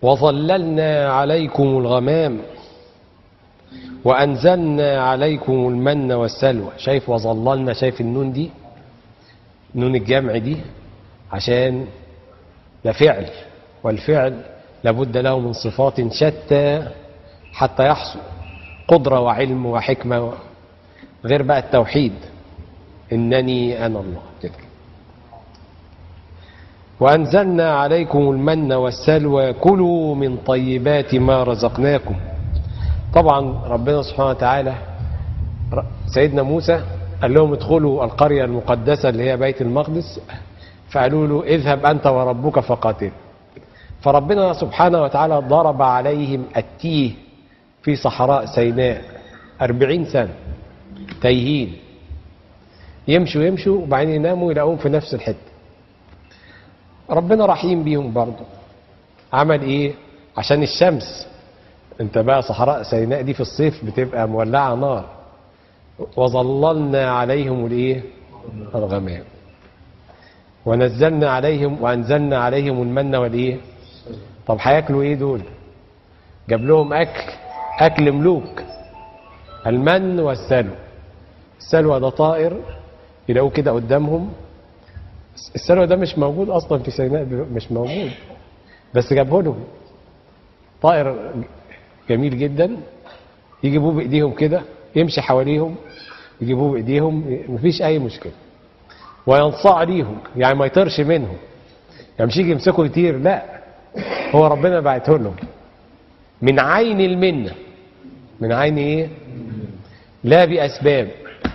وظللنا عليكم الغمام وأنزلنا عليكم المن والسلوى شايف وظللنا شايف النون دي نون الجمع دي عشان ده فعل والفعل لابد له من صفات شتى حتى يحصل قدرة وعلم وحكمة غير بقى التوحيد إنني أنا الله كده وأنزلنا عليكم المن والسلوى كلوا من طيبات ما رزقناكم طبعا ربنا سبحانه وتعالى سيدنا موسى قال لهم ادخلوا القرية المقدسة اللي هي بيت المقدس فقالوا له اذهب أنت وربك فقاتل فربنا سبحانه وتعالى ضرب عليهم التيه في صحراء سيناء أربعين سنة تايهين يمشوا يمشوا وبعدين يناموا يلاقوهم في نفس الحتة ربنا رحيم بيهم برضه عمل ايه عشان الشمس انت بقى صحراء سيناء دي في الصيف بتبقى مولعة نار وظللنا عليهم الايه الغمام ونزلنا عليهم وانزلنا عليهم المن والايه طب هياكلوا ايه دول جاب لهم اكل اكل ملوك المن والسلوى السلوى ده طائر يلاقوه كده قدامهم السلوى ده مش موجود اصلا في سيناء مش موجود بس جابه لهم طائر جميل جدا يجيبوه بايديهم كده يمشي حواليهم يجيبوه بايديهم مفيش اي مشكله وينصاع ليهم يعني ما يطيرش منهم يعني مش يجي يمسكوا يطير لا هو ربنا بعته لهم من عين المنه من عين ايه لا باسباب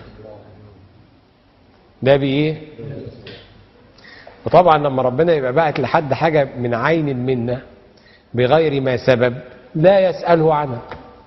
لا بايه وطبعا لما ربنا يبقى باعت لحد حاجه من عين المنه بغير ما سبب لا يساله عنها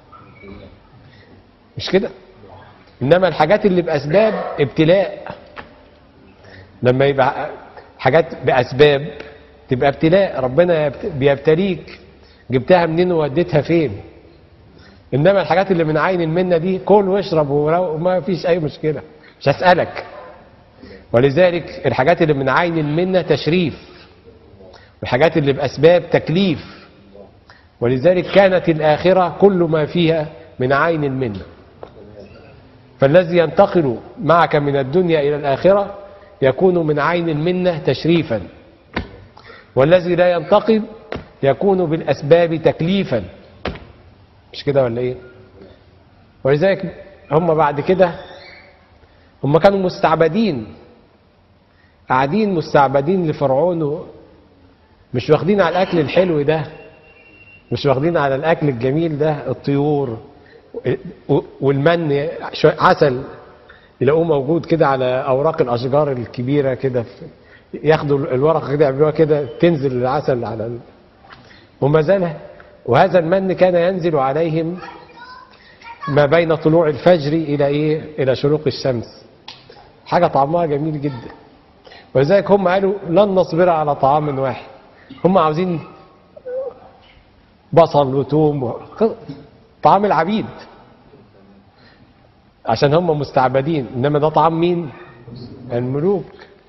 مش كده انما الحاجات اللي باسباب ابتلاء لما يبقى حاجات باسباب تبقى ابتلاء ربنا بيبتليك جبتها منين ووديتها فين انما الحاجات اللي من عين المنه دي كل واشرب وما فيش اي مشكله مش هسالك ولذلك الحاجات اللي من عين المنه تشريف والحاجات اللي باسباب تكليف ولذلك كانت الاخره كل ما فيها من عين المنه فالذي ينتقل معك من الدنيا الى الاخره يكون من عين المنه تشريفا والذي لا ينتقل يكون بالاسباب تكليفا مش كده ولا ايه ولذلك هم بعد كده هم كانوا مستعبدين قاعدين مستعبدين لفرعون مش واخدين على الاكل الحلو ده مش واخدين على الاكل الجميل ده الطيور والمن عسل يلاقوه موجود كده على اوراق الاشجار الكبيره كده ياخدوا الورقه كده يعملوها كده تنزل العسل على ال... وما زال وهذا المن كان ينزل عليهم ما بين طلوع الفجر الى ايه الى شروق الشمس حاجه طعمها جميل جدا ولذلك هم قالوا لن نصبر على طعام واحد هم عاوزين بصل وتوم و... طعام العبيد عشان هم مستعبدين انما ده طعام مين الملوك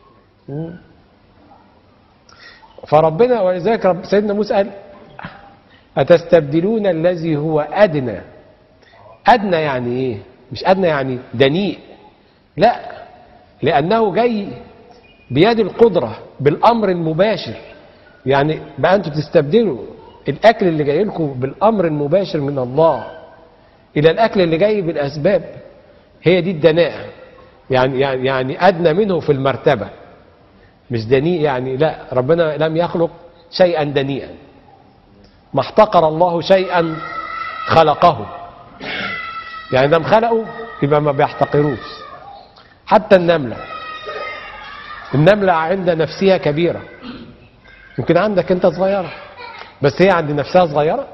فربنا ولذلك رب سيدنا موسى قال أتستبدلون الذي هو أدنى أدنى يعني إيه مش أدنى يعني دنيء لا لأنه جاي بيد القدرة بالأمر المباشر يعني بقى أنتوا تستبدلوا الأكل اللي جاي لكم بالأمر المباشر من الله إلى الأكل اللي جاي بالأسباب هي دي الدناءة يعني يعني يعني أدنى منه في المرتبة مش دنيء يعني لا ربنا لم يخلق شيئا دنيئا ما احتقر الله شيئا خلقه يعني لما خلقه يبقى ما بيحتقروش حتى النملة النملة عند نفسها كبيرة يمكن عندك انت صغيرة بس هي عند نفسها صغيرة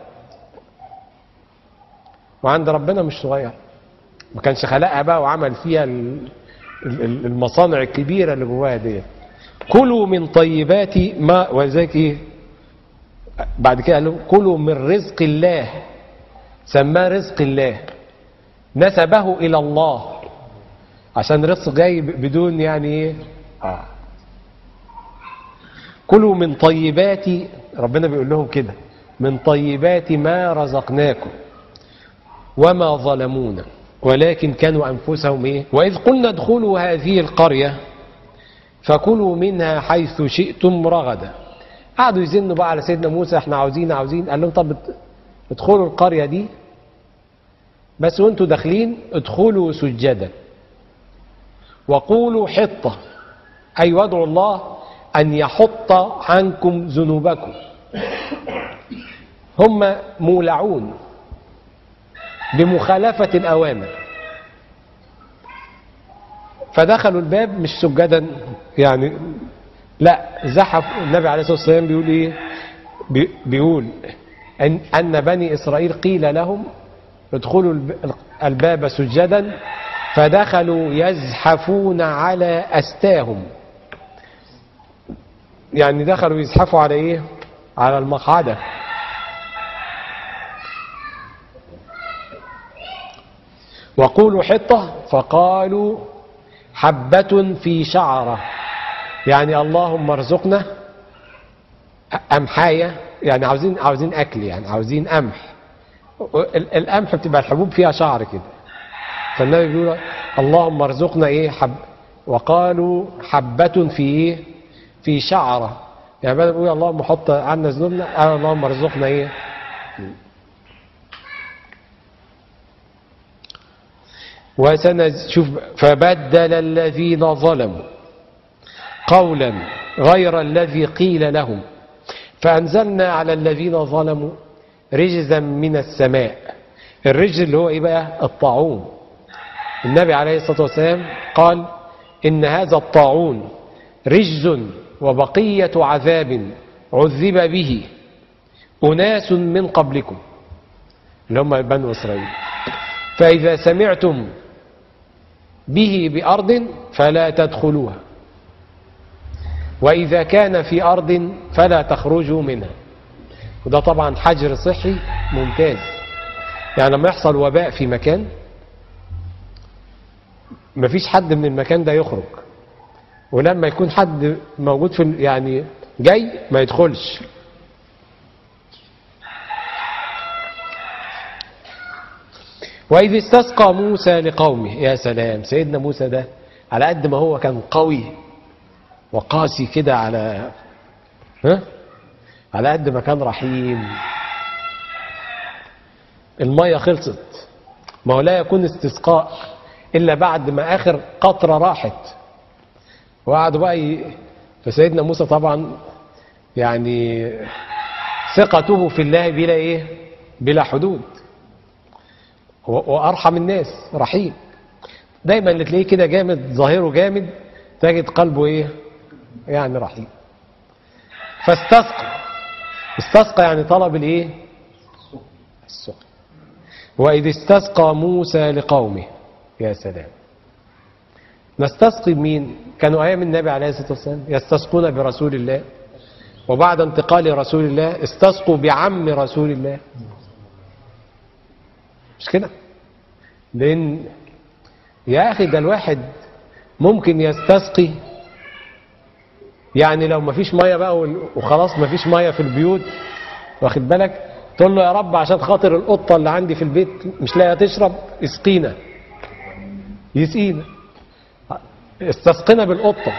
وعند ربنا مش صغيرة ما كانش خلقها بقى وعمل فيها المصانع الكبيرة اللي جواها ديت كلوا من طيبات ما ولذلك ايه بعد كده قالوا كلوا من رزق الله سماه رزق الله نسبه الى الله عشان رزق جاي بدون يعني ايه آه. كلوا من طيبات ربنا بيقول لهم كده من طيبات ما رزقناكم وما ظلمونا ولكن كانوا أنفسهم إيه وإذ قلنا ادخلوا هذه القرية فكلوا منها حيث شئتم رغدا قعدوا يزنوا بقى على سيدنا موسى احنا عاوزين عاوزين قال لهم طب ادخلوا القرية دي بس وانتوا داخلين ادخلوا سجدا وقولوا حطة أي وادعوا الله أن يحط عنكم ذنوبكم هم مولعون بمخالفة الأوامر فدخلوا الباب مش سجدا يعني لا زحف النبي عليه الصلاة والسلام بيقول ايه بي- بيقول أن, أن بني إسرائيل قيل لهم ادخلوا الب- الباب سجدا فدخلوا يزحفون على أستاهم يعني دخلوا يزحفوا على ايه على المقعدة وقولوا حطة فقالوا حبة في شعرة يعني اللهم ارزقنا أمحاية يعني عاوزين عاوزين أكل يعني عاوزين قمح ال- القمح بتبقى الحبوب فيها شعر كده فالنبي بيقول اللهم ارزقنا ايه حب وقالوا حبة في ايه في شعرة يعني بدل بيقول اللهم حط عنا ذنوبنا قال اللهم ارزقنا ايه وسنز شوف فبدل الذين ظلموا قولا غير الذي قيل لهم فأنزلنا على الذين ظلموا رجزا من السماء الرجز اللي هو ايه بقى الطاعون النبي عليه الصلاة والسلام قال إن هذا الطاعون رجز وبقية عذاب عذب به أناس من قبلكم اللي هم بنو إسرائيل فإذا سمعتم به بأرض فلا تدخلوها وإذا كان في أرض فلا تخرجوا منها وده طبعا حجر صحي ممتاز يعني لما يحصل وباء في مكان مفيش حد من المكان ده يخرج ولما يكون حد موجود في ال- يعني جاي ما يدخلش وإذ استسقى موسى لقومه يا سلام سيدنا موسى ده على قد ما هو كان قوي وقاسي كده على ها على قد ما كان رحيم المية خلصت ما هو لا يكون استسقاء إلا بعد ما آخر قطرة راحت وقعدوا بقى ي... فسيدنا موسى طبعا يعني ثقته في الله بلا إيه بلا حدود و- وأرحم الناس رحيم دايما اللي تلاقيه كده جامد ظاهره جامد تجد قلبه إيه يعني رحيم فاستسقى استسقى يعني طلب الايه السقي وإذ استسقى موسى لقومه يا سلام نستسقي مين كانوا أيام النبي عليه الصلاة والسلام يستسقون برسول الله وبعد انتقال رسول الله استسقوا بعم رسول الله مش كده لأن يا أخي ده الواحد ممكن يستسقي يعني لو مفيش ميه بقى وال- وخلاص مفيش ميه في البيوت واخد بالك تقول له يا رب عشان خاطر القطه اللي عندي في البيت مش لاقيه تشرب اسقينا يسقينا استسقنا بالقطه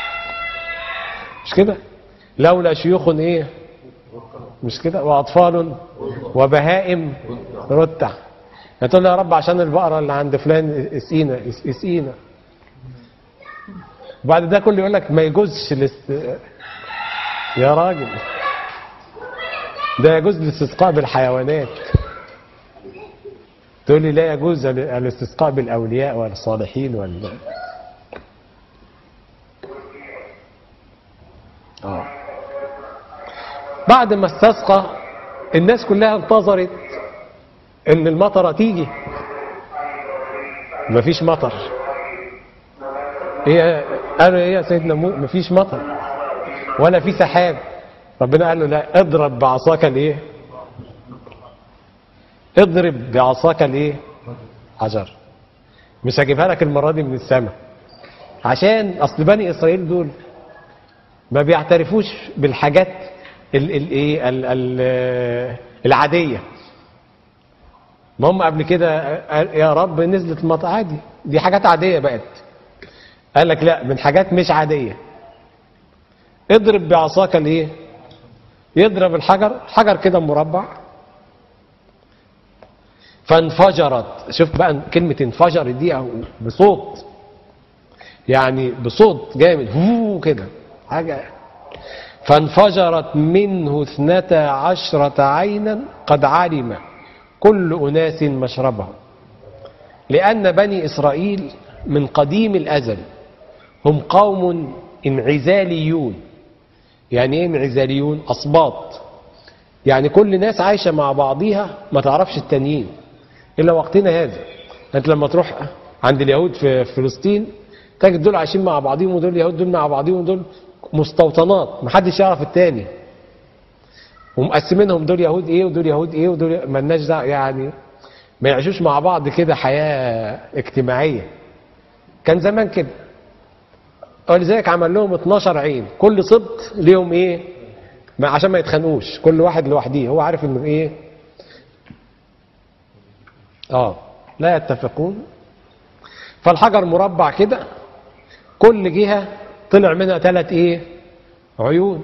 مش كده لولا شيوخ ايه مش كده واطفال وبهائم رتع تقول له يا رب عشان البقره اللي عند فلان اسقينا اسقينا وبعد ده كله يقول لك ما يجوزش الاست... يا راجل ده يجوز الاستسقاء بالحيوانات تقول لي لا يجوز ال- الاستسقاء بالاولياء والصالحين وال اه بعد ما استسقى الناس كلها انتظرت ان المطره تيجي مفيش مطر هي قالوا ايه يا سيدنا مو مفيش مطر ولا في سحاب ربنا قال له لا اضرب بعصاك الايه اضرب بعصاك الايه حجر مش هجيبها لك المره دي من السماء عشان اصل بني اسرائيل دول ما بيعترفوش بالحاجات ال ال ايه ال ال العاديه ما هم قبل كده قال يا رب نزلت المطر عادي دي حاجات عاديه بقت قال لك لا من حاجات مش عاديه اضرب بعصاك الايه يضرب الحجر حجر كده مربع فانفجرت شوف بقى كلمة انفجرت دي أو بصوت يعني بصوت جامد هو كده حاجة فانفجرت منه اثنتا عشرة عينا قد علم كل أناس مشربهم لأن بني إسرائيل من قديم الأزل هم قوم انعزاليون يعني ايه انعزاليون أصباط يعني كل ناس عايشة مع بعضيها ما تعرفش التانيين إلا وقتنا هذا أنت لما تروح عند اليهود في فلسطين تجد دول عايشين مع بعضهم ودول اليهود دول مع بعضهم ودول مستوطنات محدش يعرف التاني ومقسمينهم دول يهود ايه ودول يهود ايه ودول مالناش دعوه يعني ما يعيشوش مع بعض كده حياه اجتماعيه كان زمان كده ولذلك عمل لهم 12 عين كل سبط ليهم ايه ما عشان ما يتخانقوش كل واحد لوحده هو عارف انه ايه اه لا يتفقون فالحجر مربع كده كل جهة طلع منها ثلاث ايه عيون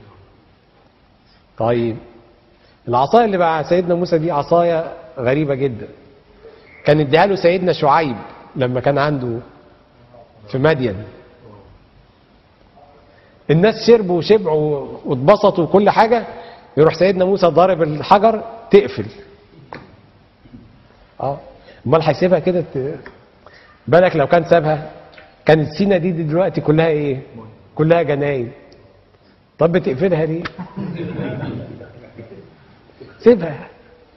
طيب العصاية اللي بقى سيدنا موسى دي عصاية غريبة جدا كان اديها له سيدنا شعيب لما كان عنده في مدين الناس شربوا وشبعوا واتبسطوا وكل حاجة يروح سيدنا موسى ضارب الحجر تقفل اه امال هيسيبها كده ت... بالك لو كان سابها كانت سينا دي, دي دلوقتي كلها ايه كلها جناين طب بتقفلها ليه سيبها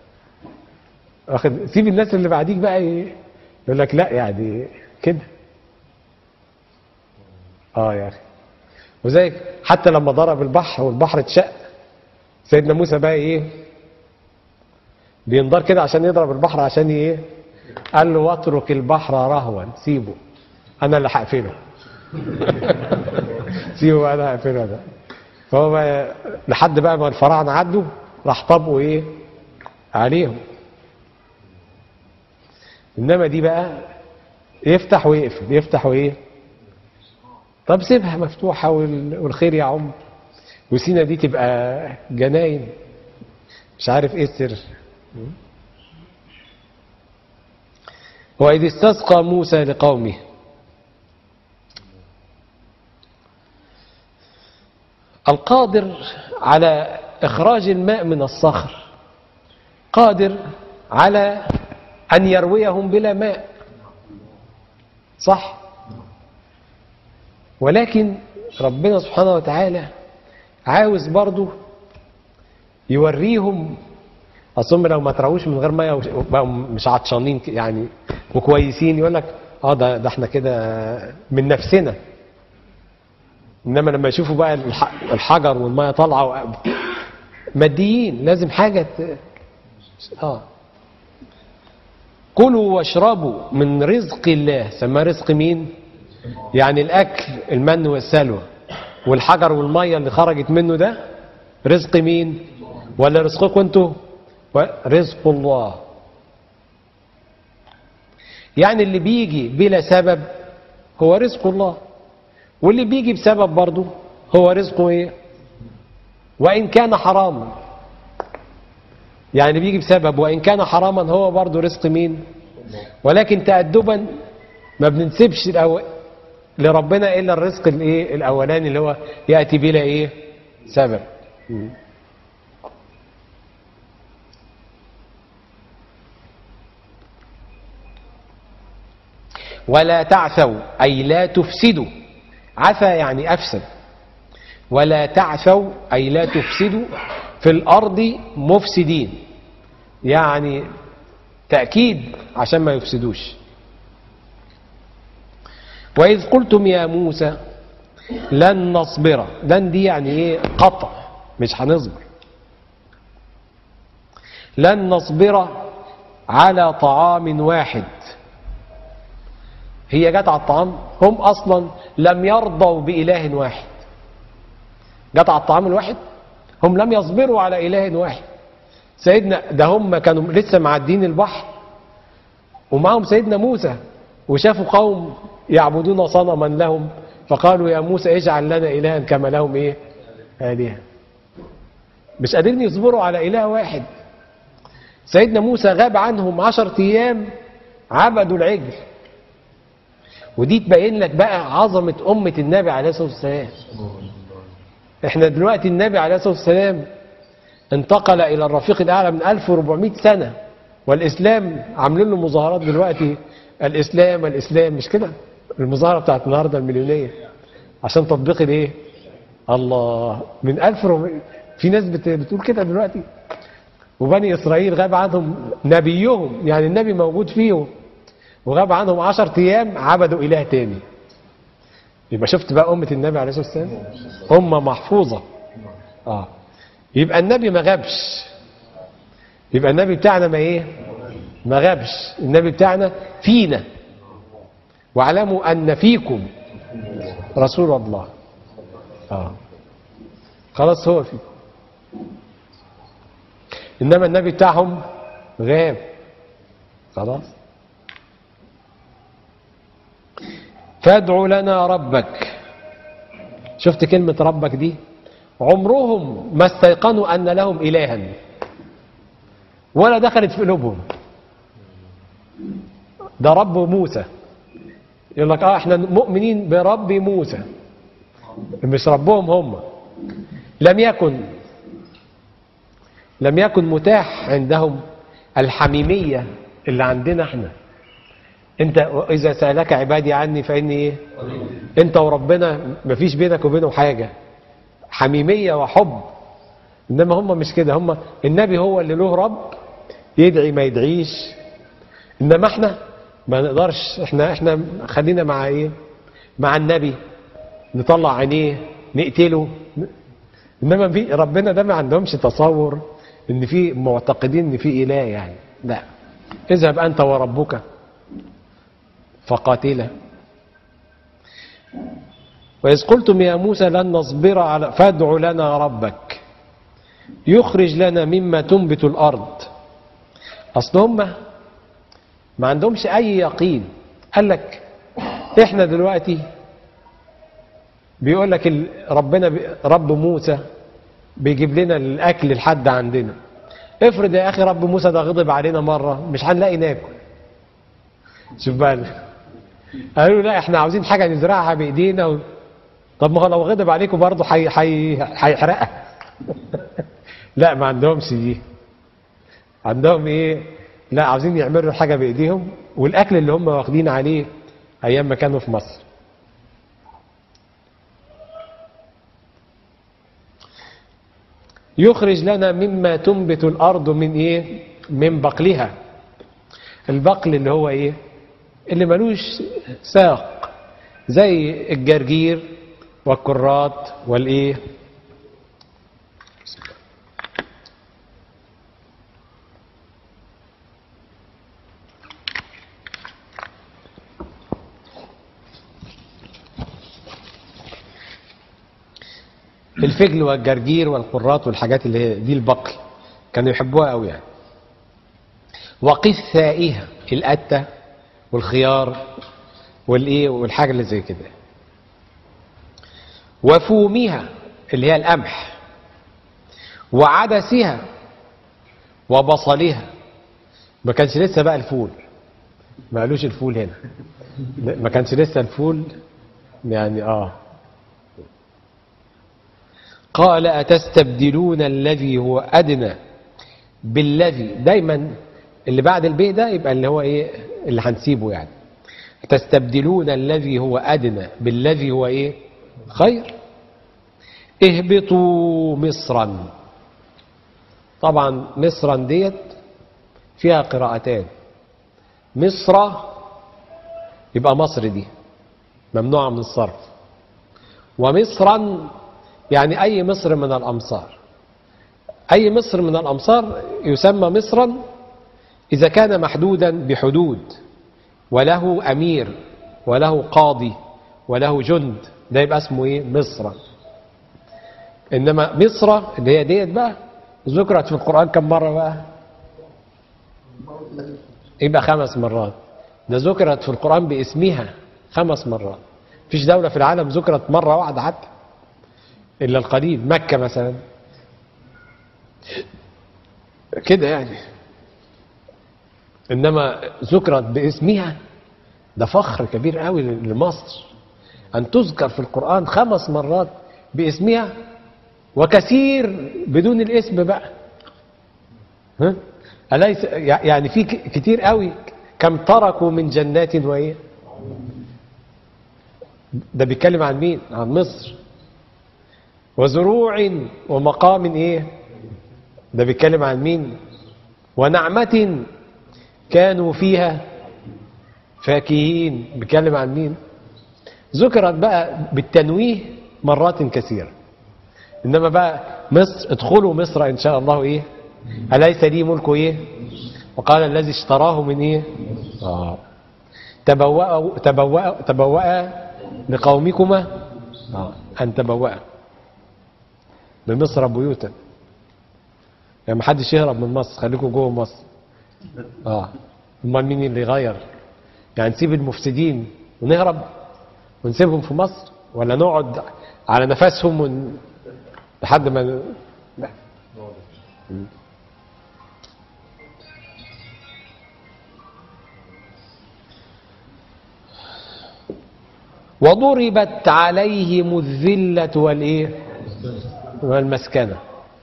واخد سيب الناس اللي بعديك بقى ايه يقول لك لا يعني كده اه يا اخي وزيك حتى لما ضرب البحر والبحر اتشق سيدنا موسى بقى ايه بينضر كده عشان يضرب البحر عشان ايه قال له واترك البحر رهوا سيبه انا اللي هقفله سيبه انا هقفله ده فهو بقى لحد بقى ما الفراعنه عدوا راح طبقوا ايه عليهم انما دي بقى يفتح ويقفل يفتح وايه طب سيبها مفتوحه وال- والخير يا عم وسينا دي تبقى جناين مش عارف ايه السر وإذ استسقى موسى لقومه القادر على إخراج الماء من الصخر قادر على أن يرويهم بلا ماء صح ولكن ربنا سبحانه وتعالى عاوز برضه يوريهم اصل لو ما تروش من غير ميه وش- بقوا مش عطشانين ك- يعني وكويسين يقول لك اه ده ده احنا كده من نفسنا انما لما يشوفوا بقى الح- الحجر والميه طالعه و- ماديين لازم حاجه ت... اه كلوا واشربوا من رزق الله سماه رزق مين يعني الاكل المن والسلوى والحجر والميه اللي خرجت منه ده رزق مين ولا رزقكم انتوا رزق الله يعني اللي بيجي بلا سبب هو رزق الله واللي بيجي بسبب برضه هو رزقه ايه وان كان حراما يعني اللي بيجي بسبب وان كان حراما هو برضه رزق مين ولكن تأدبا ما بننسبش الأو... لربنا الا الرزق الايه الاولاني اللي هو ياتي بلا ايه سبب ولا تعثوا أي لا تفسدوا عثى يعني أفسد ولا تعثوا أي لا تفسدوا في الأرض مفسدين يعني تأكيد عشان ما يفسدوش وإذ قلتم يا موسى لن نصبر لن دي يعني ايه قطع مش هنصبر لن نصبر على طعام واحد هي جت على الطعام هم اصلا لم يرضوا باله واحد جت على الطعام الواحد هم لم يصبروا على إله واحد سيدنا ده هم كانوا لسه معدين البحر ومعهم سيدنا موسى وشافوا قوم يعبدون صنما لهم فقالوا يا موسى اجعل لنا إلها كما لهم إيه آلهة مش قادرين يصبروا على إله واحد سيدنا موسى غاب عنهم عشر أيام عبدوا العجل ودي تبين لك بقى عظمة أمة النبي عليه الصلاة والسلام احنا دلوقتي النبي عليه الصلاة والسلام انتقل إلى الرفيق الأعلى من 1400 سنة والإسلام عاملين له مظاهرات دلوقتي الإسلام الإسلام مش كده المظاهرة بتاعت النهاردة المليونية عشان تطبيق الايه الله من 1400 في ناس بت- بتقول كده دلوقتي وبني إسرائيل غاب عنهم نبيهم يعني النبي موجود فيهم وغاب عنهم عشر أيام عبدوا إله تاني يبقى شفت بقى أمة النبي عليه الصلاة والسلام أمة محفوظة آه يبقى النبي ما غابش يبقى النبي بتاعنا ما إيه ما غابش النبي بتاعنا فينا واعلموا أن فيكم رسول الله آه خلاص هو فيكم إنما النبي بتاعهم غاب خلاص فادع لنا ربك شفت كلمة ربك دي عمرهم ما استيقنوا أن لهم إلها ولا دخلت في قلوبهم ده رب موسى يقول لك اه احنا مؤمنين برب موسى مش ربهم هم لم يكن لم يكن متاح عندهم الحميمية اللي عندنا احنا انت اذا سألك عبادي عني فاني ايه انت وربنا مفيش بينك وبينه حاجة حميمية وحب انما هم مش كده هم النبي هو اللي له رب يدعي ما يدعيش انما احنا ما نقدرش احنا احنا خلينا مع ايه مع النبي نطلع عينيه نقتله انما في ربنا ده ما عندهمش تصور ان في معتقدين ان في اله يعني لا اذهب انت وربك فقاتلا وإذ قلتم يا موسى لن نصبر على فادع لنا ربك يخرج لنا مما تنبت الأرض أصل هم ما عندهمش أي يقين قال لك إحنا دلوقتي بيقول لك ال- ربنا بي- رب موسى بيجيب لنا الأكل لحد عندنا افرض يا أخي رب موسى ده غضب علينا مرة مش هنلاقي ناكل شوف بقى ال- قالوا لا احنا عاوزين حاجة نزرعها بإيدينا و... طب ما هو لو غضب عليكم برضه حي... حي... هيحرقها لا ما عندهمش دي عندهم ايه لا عاوزين يعملوا حاجة بإيديهم والأكل اللي هم واخدين عليه أيام ما كانوا في مصر يخرج لنا مما تنبت الأرض من إيه من بقلها البقل اللي هو إيه اللي ملوش ساق زي الجرجير والكرات والإيه الفجل والجرجير والقرات والحاجات اللي هي دي البقل كانوا يحبوها قوي يعني وقثائها القتة والخيار والايه والحاجة اللي زي كده وفومها اللي هي القمح وعدسها وبصلها ما كانش لسه بقى الفول ما قالوش الفول هنا ما كانش لسه الفول يعني اه قال أتستبدلون الذي هو أدنى بالذي دايما اللي بعد البيء ده يبقى اللي هو إيه اللي هنسيبه يعني تستبدلون الذي هو أدنى بالذي هو إيه خير اهبطوا مصرا طبعا مصرا ديت فيها قراءتان مصر يبقى مصر دي ممنوعة من الصرف ومصرا يعني أي مصر من الأمصار أي مصر من الأمصار يسمى مصرا إذا كان محدودا بحدود وله أمير وله قاضي وله جند ده يبقى اسمه إيه مصرا انما مصر اللي هي ديت بقى ذكرت في القرآن كم مرة بقى يبقى خمس مرات ده ذكرت في القرآن باسمها خمس مرات مفيش دولة في العالم ذكرت مرة واحدة حتى إلا القليل مكة مثلا كده يعني إنما ذكرت باسمها ده فخر كبير قوي لمصر أن تذكر في القرآن خمس مرات باسمها وكثير بدون الاسم بقى ها؟ أليس يعني في ك- كتير قوي كم تركوا من جنات وإيه ده بيتكلم عن مين عن مصر وزروع ومقام ايه ده بيتكلم عن مين ونعمة كانوا فيها فاكهين بيتكلم عن مين ذكرت بقى بالتنويه مرات كثيرة إنما بقى مصر ادخلوا مصر إن شاء الله إيه أليس لي ملك إيه وقال الذي اشتراه من إيه آه. تبوأ تبوأ تبوأ لقومكما آه. أن تبوأ بمصر بيوتا يعني ما حدش يهرب من مصر خليكم جوه مصر اه امال مين اللي يغير يعني نسيب المفسدين ونهرب ونسيبهم في مصر ولا نقعد على نفسهم ون... لحد ما لا. وضربت عليهم الذلة والإيه والمسكنة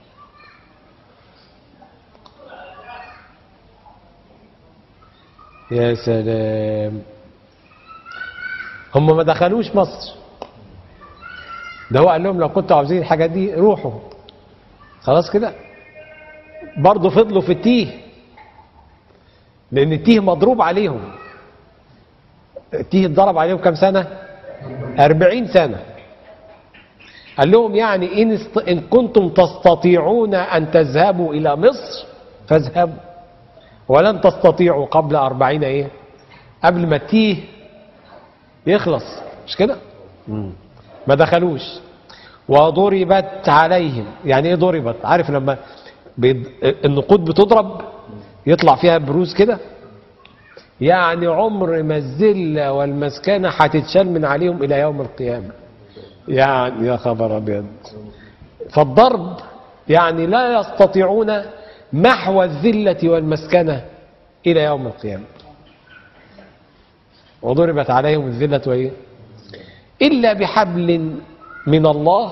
يا سلام هم ما دخلوش مصر ده هو قال لهم لو كنتوا عاوزين الحاجات دي روحوا خلاص كده برضه فضلوا في التيه لان التيه مضروب عليهم التيه اتضرب عليهم كام سنة أربعين سنة قال لهم يعني إن, است... إن كنتم تستطيعون أن تذهبوا إلى مصر فاذهبوا ولن تستطيعوا قبل أربعين إيه قبل ما التيه يخلص مش كده ما دخلوش وضربت عليهم يعني ايه ضربت عارف لما بيض... النقود بتضرب يطلع فيها بروز كده يعني عمر ما الذله والمسكنه هتتشال من عليهم الى يوم القيامه يعني يا خبر ابيض فالضرب يعني لا يستطيعون محو الذله والمسكنه الى يوم القيامه وضربت عليهم الذله وايه الا بحبل من الله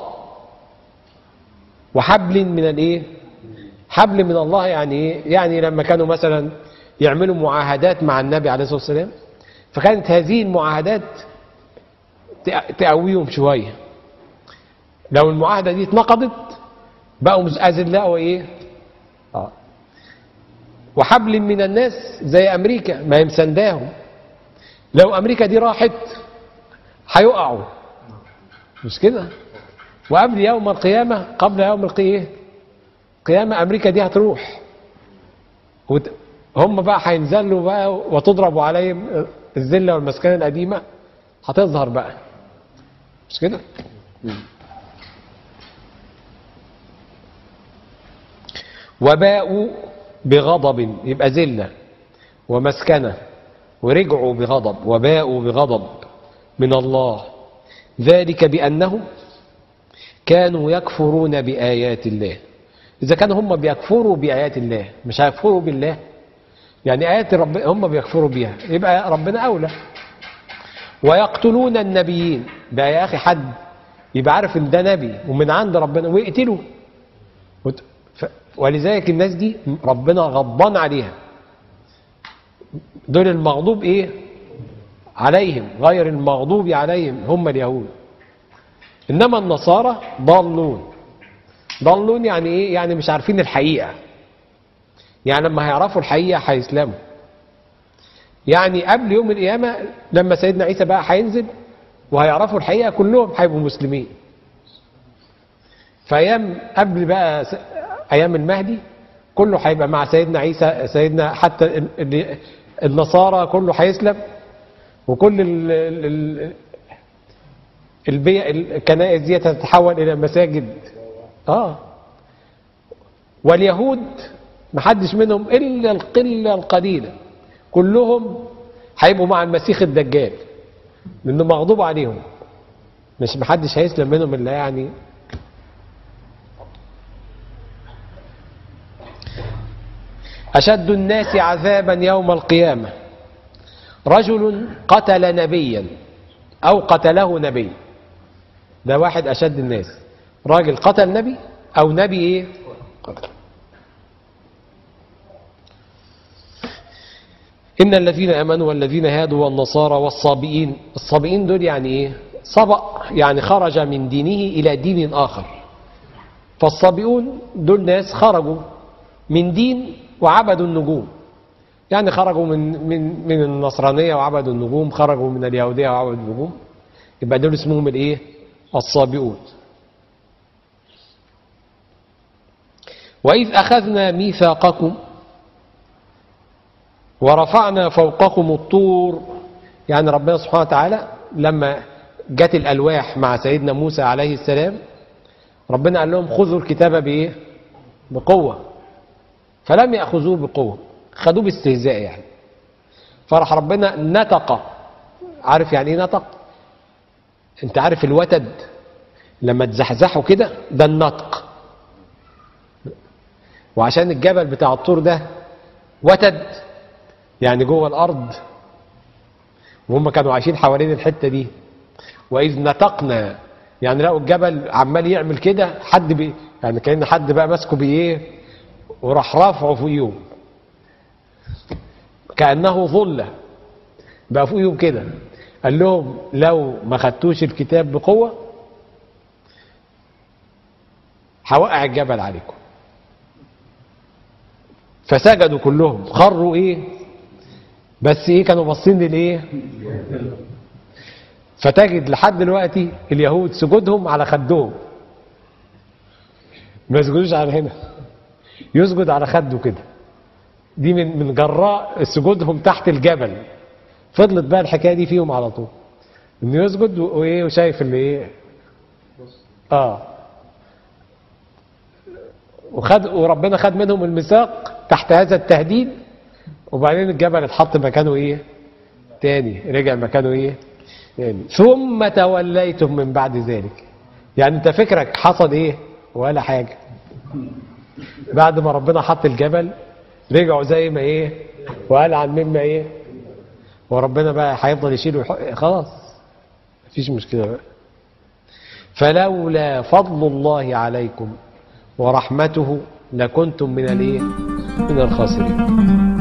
وحبل من الايه حبل من الله يعني ايه يعني لما كانوا مثلا يعملوا معاهدات مع النبي عليه الصلاه والسلام فكانت هذه المعاهدات تقويهم شويه لو المعاهده دي اتنقضت بقوا اذلاء وايه اه وحبل من الناس زي امريكا ما هي مسنداهم لو امريكا دي راحت هيقعوا مش كده وقبل يوم القيامة قبل يوم القيامة قيامة أمريكا دي هتروح وت... هم بقى هينزلوا بقى وتضربوا عليهم الذلة والمسكنة القديمة هتظهر بقى مش كده وباءوا بغضب يبقى ذلة ومسكنة ورجعوا بغضب وباءوا بغضب من الله ذلك بأنهم كانوا يكفرون بآيات الله إذا كانوا هم بيكفروا بآيات الله مش هيكفروا بالله يعني آيات رب هم بيكفروا بيها يبقى ربنا أولى ويقتلون النبيين بقى يا أخي حد يبقى عارف إن ده نبي ومن عند ربنا ويقتلوا ولذلك الناس دي ربنا غضبان عليها دول المغضوب إيه عليهم غير المغضوب عليهم هم اليهود إنما النصارى ضالون ضالون يعني إيه يعني مش عارفين الحقيقة يعني لما هيعرفوا الحقيقة هيسلموا يعني قبل يوم القيامة لما سيدنا عيسى بقى هينزل وهيعرفوا الحقيقة كلهم هيبقوا مسلمين فأيام قبل بقى أيام المهدي كله هيبقى مع سيدنا عيسى سيدنا حتى النصارى كله هيسلم وكل ال ال البيع الكنائس دي تتحول الى مساجد اه واليهود محدش منهم الا القله القليله كلهم هيبقوا مع المسيح الدجال لانه مغضوب عليهم مش محدش هيسلم منهم الا يعني أشد الناس عذابا يوم القيامة رجل قتل نبيا أو قتله نبي ده واحد أشد الناس راجل قتل نبي أو نبي إيه قتل إن الذين آمنوا والذين هادوا والنصارى والصابئين الصابئين دول يعني إيه صبأ يعني خرج من دينه إلى دين آخر فالصابئون دول ناس خرجوا من دين وعبدوا النجوم يعني خرجوا من من من النصرانيه وعبدوا النجوم خرجوا من اليهوديه وعبدوا النجوم يبقى دول اسمهم الايه الصابئون واذ اخذنا ميثاقكم ورفعنا فوقكم الطور يعني ربنا سبحانه وتعالى لما جت الالواح مع سيدنا موسى عليه السلام ربنا قال لهم خذوا الكتاب بايه بقوه فلم يأخذوه بقوة خدوه باستهزاء يعني فرح ربنا نطق عارف يعني ايه نطق انت عارف الوتد لما تزحزحه كده ده النطق وعشان الجبل بتاع الطور ده وتد يعني جوه الارض وهم كانوا عايشين حوالين الحته دي واذ نطقنا يعني لقوا الجبل عمال يعمل كده حد بي يعني كان حد بقى ماسكه بايه وراح رافعه فوقيهم كانه ظله بقى فوقيهم كده قال لهم لو ما خدتوش الكتاب بقوه هوقع الجبل عليكم فسجدوا كلهم خروا ايه بس ايه كانوا باصين للايه فتجد لحد دلوقتي اليهود سجودهم على خدهم ما يسجدوش على هنا يسجد على خده كده دي من من جراء سجودهم تحت الجبل فضلت بقى الحكايه دي فيهم على طول انه يسجد وايه وشايف اللي ايه اه وخد وربنا خد منهم الميثاق تحت هذا التهديد وبعدين الجبل اتحط مكانه ايه تاني رجع مكانه ايه تاني ثم توليتم من بعد ذلك يعني انت فكرك حصل ايه ولا حاجه بعد ما ربنا حط الجبل رجعوا زي ما ايه وقال عن مما ايه وربنا بقى هيفضل يشيل ويحط خلاص مفيش مشكله بقى فلولا فضل الله عليكم ورحمته لكنتم من الايه من الخاسرين